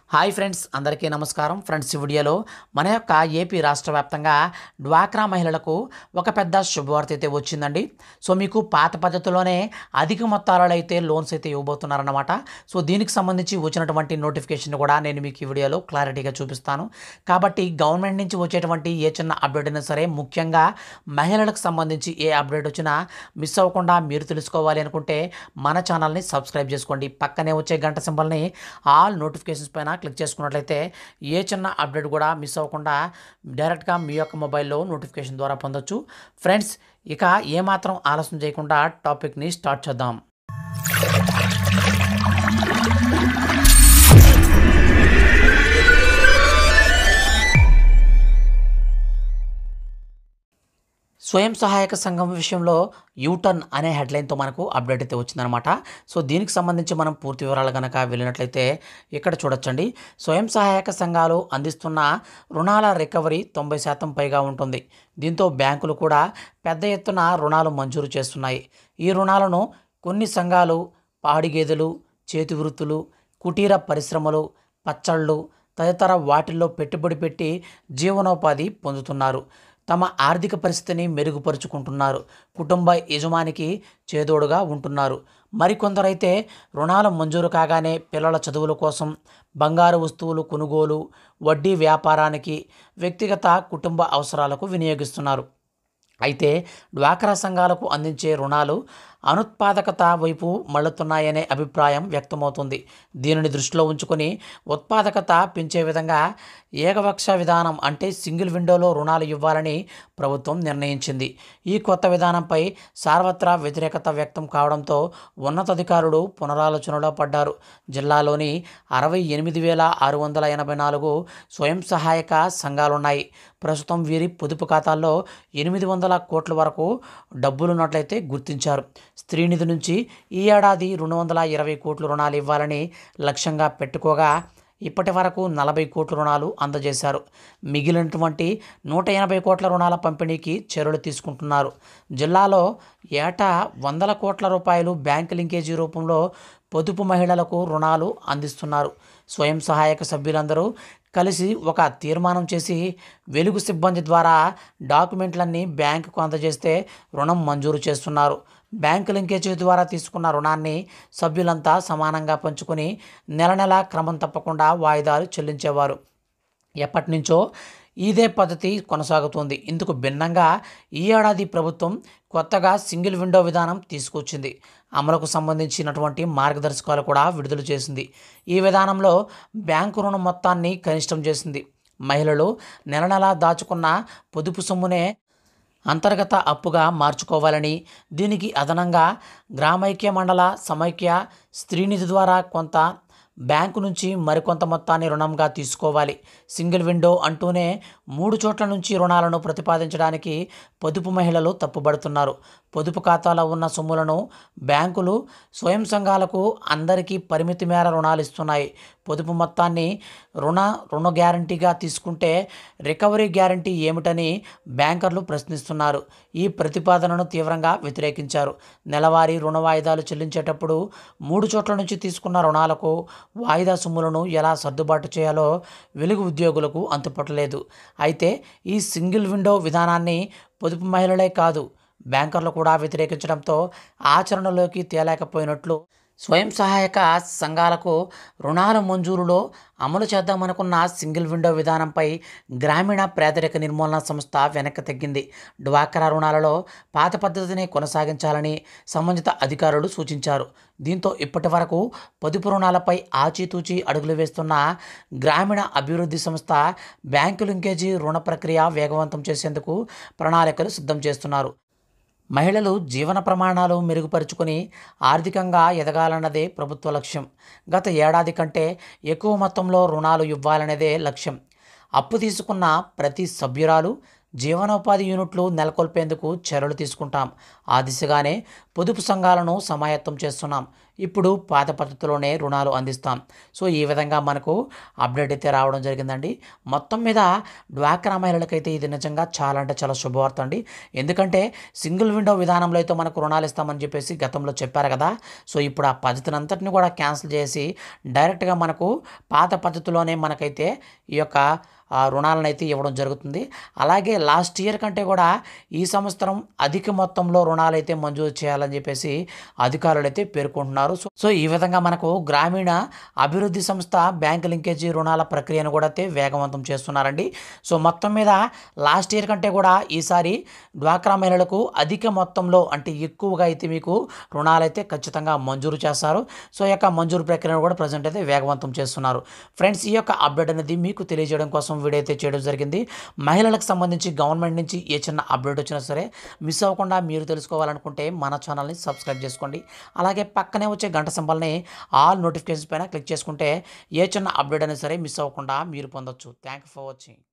hi friends అందరికీ నమస్కారం friends ఈ వీడియోలో మన యొక్క ఏపీ రాష్ట్ర వ్యాప్తంగా డ్వాక్రా మహిళలకు ఒక పెద్ద శుభవార్త అయితే వచ్చిందండి సో మీకు పాత పద్ధతిలోనే అధిక మొత్తాలలో అయితే లోన్స్ అయితే ఇవ్వబోతున్నారన్నమాట సో దీనికి సంబంధించి వచ్చినటువంటి నోటిఫికేషన్ కూడా నేను మీకు ఈ వీడియోలో క్లారిటీగా చూపిస్తాను కాబట్టి గవర్నమెంట్ నుంచి వచ్చేటువంటి ఏ చిన్న అప్డేట్ అయినా సరే ముఖ్యంగా మహిళలకు సంబంధించి ఏ అప్డేట్ వచ్చినా మిస్ అవ్వకుండా మీరు తెలుసుకోవాలి అనుకుంటే మన ఛానల్ని సబ్స్క్రైబ్ చేసుకోండి పక్కనే వచ్చే గంట సింబల్ని ఆల్ నోటిఫికేషన్స్ పైన క్లిక్ చేసుకున్నట్లయితే ఏ చిన్న అప్డేట్ కూడా మిస్ అవ్వకుండా డైరెక్ట్గా మీ యొక్క మొబైల్లో నోటిఫికేషన్ ద్వారా పొందొచ్చు ఫ్రెండ్స్ ఇక ఏమాత్రం ఆలస్యం చేయకుండా టాపిక్ని స్టార్ట్ చేద్దాం స్వయం సహాయక సంఘం విషయంలో యూటర్న్ అనే హెడ్లైన్తో మనకు అప్డేట్ అయితే వచ్చిందనమాట సో దీనికి సంబంధించి మనం పూర్తి వివరాలు కనుక వెళ్ళినట్లయితే ఇక్కడ చూడొచ్చండి స్వయం సహాయక సంఘాలు అందిస్తున్న రుణాల రికవరీ తొంభై శాతం పైగా ఉంటుంది దీంతో బ్యాంకులు కూడా పెద్ద ఎత్తున రుణాలు మంజూరు చేస్తున్నాయి ఈ రుణాలను కొన్ని సంఘాలు పాడి గేదెలు చేతి వృత్తులు కుటీర పరిశ్రమలు పచ్చళ్ళు తదితర వాటిల్లో పెట్టుబడి పెట్టి జీవనోపాధి పొందుతున్నారు తమ ఆర్థిక పరిస్థితిని మెరుగుపరుచుకుంటున్నారు కుటుంబ యజమానికి చేదోడుగా ఉంటున్నారు మరికొందరైతే రుణాలు మంజూరు కాగానే పిల్లల చదువుల కోసం బంగారు వస్తువులు కొనుగోలు వడ్డీ వ్యాపారానికి వ్యక్తిగత కుటుంబ అవసరాలకు వినియోగిస్తున్నారు అయితే డ్వాక్రా సంఘాలకు అందించే రుణాలు అనుత్పాదకత వైపు మళ్ళుతున్నాయనే అభిప్రాయం వ్యక్తమవుతుంది దీనిని దృష్టిలో ఉంచుకొని ఉత్పాదకత పెంచే విధంగా ఏకపక్ష విధానం అంటే సింగిల్ విండోలో రుణాలు ఇవ్వాలని ప్రభుత్వం నిర్ణయించింది ఈ కొత్త విధానంపై సార్వత్రా వ్యతిరేకత వ్యక్తం కావడంతో ఉన్నతాధికారులు పునరాలోచనలో పడ్డారు జిల్లాలోని అరవై ఎనిమిది వేల ఆరు వందల ఎనభై నాలుగు స్వయం సహాయక సంఘాలున్నాయి ప్రస్తుతం వీరి పొదుపు ఖాతాల్లో ఎనిమిది వందల కోట్ల వరకు డబ్బులున్నట్లయితే గుర్తించారు స్త్రీనిధి నుంచి ఈ ఏడాది రెండు వందల ఇరవై కోట్ల రుణాలు ఇవ్వాలని లక్ష్యంగా పెట్టుకోగా ఇప్పటి వరకు నలభై కోట్ల రుణాలు అందజేశారు మిగిలినటువంటి నూట ఎనభై కోట్ల రుణాల పంపిణీకి చర్యలు తీసుకుంటున్నారు జిల్లాలో ఏటా వందల కోట్ల రూపాయలు బ్యాంక్ లింకేజీ రూపంలో పొదుపు మహిళలకు రుణాలు అందిస్తున్నారు స్వయం సహాయక సభ్యులందరూ కలిసి ఒక తీర్మానం చేసి వెలుగు సిబ్బంది ద్వారా డాక్యుమెంట్లన్నీ బ్యాంకుకు అందజేస్తే రుణం మంజూరు చేస్తున్నారు బ్యాంకు లింకేజీ ద్వారా తీసుకున్న రుణాన్ని సభ్యులంతా సమానంగా పంచుకొని నెల నెల క్రమం తప్పకుండా వాయిదాలు చెల్లించేవారు ఎప్పటి నుంచో ఇదే పద్ధతి కొనసాగుతుంది ఇందుకు భిన్నంగా ఈ ఏడాది ప్రభుత్వం కొత్తగా సింగిల్ విండో విధానం తీసుకొచ్చింది అమలుకు సంబంధించినటువంటి మార్గదర్శకాలు కూడా విడుదల చేసింది ఈ విధానంలో బ్యాంకు రుణం మొత్తాన్ని కనిష్టం చేసింది మహిళలు నెల నెలా దాచుకున్న పొదుపు సొమ్మునే అంతర్గత అప్పుగా మార్చుకోవాలని దీనికి అదనంగా గ్రామైక్య మండల సమైక్య స్త్రీనిధి ద్వారా కొంత బ్యాంకు నుంచి మరికొంత మొత్తాన్ని రుణంగా తీసుకోవాలి సింగిల్ విండో అంటూనే మూడు చోట్ల నుంచి రుణాలను ప్రతిపాదించడానికి పొదుపు మహిళలు తప్పుబడుతున్నారు పొదుపు ఖాతాలో ఉన్న సొమ్ములను బ్యాంకులు స్వయం సంఘాలకు అందరికీ పరిమితి మేర రుణాలు ఇస్తున్నాయి పొదుపు మొత్తాన్ని రుణ రుణ గ్యారంటీగా తీసుకుంటే రికవరీ గ్యారంటీ ఏమిటని బ్యాంకర్లు ప్రశ్నిస్తున్నారు ఈ ప్రతిపాదనను తీవ్రంగా వ్యతిరేకించారు నెలవారీ రుణ వాయిదాలు చెల్లించేటప్పుడు మూడు చోట్ల నుంచి తీసుకున్న రుణాలకు వాయిదా సొమ్ములను ఎలా సర్దుబాటు చేయాలో వెలుగు ఉద్యోగులకు అంతుపట్టలేదు అయితే ఈ సింగిల్ విండో విధానాన్ని పొదుపు మహిళలే కాదు బ్యాంకర్లు కూడా వ్యతిరేకించడంతో ఆచరణలోకి తేలేకపోయినట్లు స్వయం సహాయక సంఘాలకు రుణాల మంజూరులో అమలు చేద్దామనుకున్న సింగిల్ విండో విధానంపై గ్రామీణ పేదరిక నిర్మూలన సంస్థ వెనక్కి తగ్గింది డ్వాక్రా రుణాలలో పాత పద్ధతిని కొనసాగించాలని సంబంధిత అధికారులు సూచించారు దీంతో ఇప్పటి వరకు పొదుపు రుణాలపై ఆచితూచి అడుగులు వేస్తున్న గ్రామీణ అభివృద్ధి సంస్థ బ్యాంకు లింకేజీ రుణ ప్రక్రియ వేగవంతం చేసేందుకు ప్రణాళికలు సిద్ధం చేస్తున్నారు మహిళలు జీవన ప్రమాణాలు మెరుగుపరుచుకొని ఆర్థికంగా ఎదగాలన్నదే ప్రభుత్వ లక్ష్యం గత ఏడాది కంటే ఎక్కువ మొత్తంలో రుణాలు ఇవ్వాలనేదే లక్ష్యం అప్పు తీసుకున్న ప్రతి సభ్యురాలు జీవనోపాధి యూనిట్లు నెలకొల్పేందుకు చర్యలు తీసుకుంటాం ఆ దిశగానే పొదుపు సంఘాలను సమాయత్తం చేస్తున్నాం ఇప్పుడు పాత పద్ధతిలోనే రుణాలు అందిస్తాం సో ఈ విధంగా మనకు అప్డేట్ అయితే రావడం జరిగిందండి మొత్తం మీద డ్వాక్రా మహిళలకైతే ఇది నిజంగా చాలా అంటే చాలా శుభవార్త అండి ఎందుకంటే సింగిల్ విండో విధానంలో అయితే మనకు రుణాలు ఇస్తామని చెప్పేసి గతంలో చెప్పారు కదా సో ఇప్పుడు ఆ పద్ధతిని అంతటిని కూడా క్యాన్సిల్ చేసి డైరెక్ట్గా మనకు పాత పద్ధతిలోనే మనకైతే ఈ యొక్క ఆ రుణాలను అయితే ఇవ్వడం జరుగుతుంది అలాగే లాస్ట్ ఇయర్ కంటే కూడా ఈ సంవత్సరం అధిక మొత్తంలో రుణాలు అయితే మంజూరు చేయాలని చెప్పేసి అధికారులు అయితే పేర్కొంటున్నారు సో సో ఈ విధంగా మనకు గ్రామీణ అభివృద్ధి సంస్థ బ్యాంక్ లింకేజీ రుణాల ప్రక్రియను కూడా అయితే వేగవంతం చేస్తున్నారండి సో మొత్తం మీద లాస్ట్ ఇయర్ కంటే కూడా ఈసారి డ్వాక్రా మహిళలకు అధిక మొత్తంలో అంటే ఎక్కువగా అయితే మీకు రుణాలు అయితే ఖచ్చితంగా మంజూరు చేస్తారు సో ఈ యొక్క మంజూరు ప్రక్రియను కూడా ప్రజెంట్ అయితే వేగవంతం చేస్తున్నారు ఫ్రెండ్స్ ఈ యొక్క అప్డేట్ అనేది మీకు తెలియజేయడం కోసం వీడియో అయితే చేయడం జరిగింది మహిళలకు సంబంధించి గవర్నమెంట్ నుంచి ఏ చిన్న అప్డేట్ వచ్చినా సరే మిస్ అవ్వకుండా మీరు తెలుసుకోవాలనుకుంటే మన ఛానల్ని సబ్స్క్రైబ్ చేసుకోండి అలాగే పక్కనే వచ్చే గంట సింబల్ని ఆల్ నోటిఫికేషన్స్ పైన క్లిక్ చేసుకుంటే ఏ చిన్న అప్డేట్ అయినా సరే మిస్ అవ్వకుండా మీరు పొందొచ్చు థ్యాంక్ ఫర్ వాచింగ్